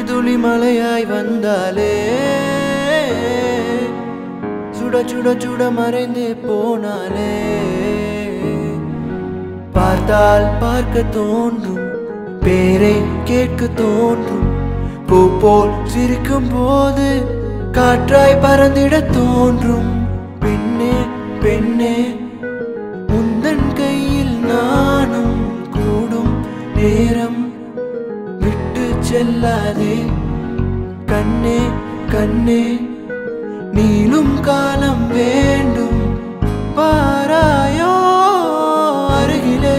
துளி மலையாய் வந்தாலே சுட சுட சுட மறைந்தே போனாலே பார்த்தால் பார்க்க தோன்றும் பேரை கேட்க தோன்றும் பூ போல் சிரிக்கும் போது காற்றாய் பறந்திட தோன்றும் பெண்ணே பெண்ணே உந்தன் கையில் நானும் கூடும் நேரம் விட்டு செல்லாதே கண்ணே கண்ணே நீளும் காலம் வேண்டும் பாராயோ அருகிலே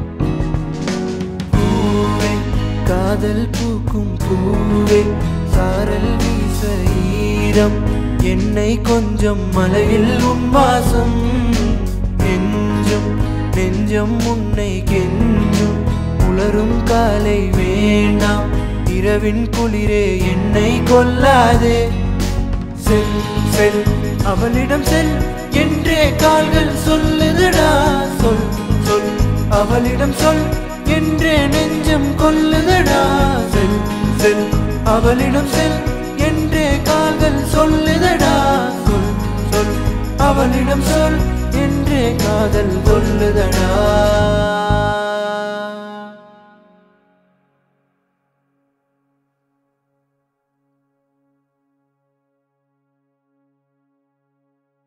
பூவே காதல் பூக்கும் பூவே சாரல் வீச ஈரம் என்னை கொஞ்சம் மலையில் உன் வாசம் நெஞ்சும் நெஞ்சம் உன்னை கெஞ்சும் உலரும் காலை வேண்டாம் இரவின் குளிரே என்னை கொல்லாதே செல் செல் அவளிடம் செல் என்றே கால்கள் சொல்லுதடா சொல் சொல் அவளிடம் சொல் என்றே நெஞ்சம் கொல்லுதடா செல் செல் அவளிடம் செல் என்றே கால்கள் சொல்லுதடா சொல் சொல் அவளிடம் சொல் என்றே காதல் கொல்லுதடா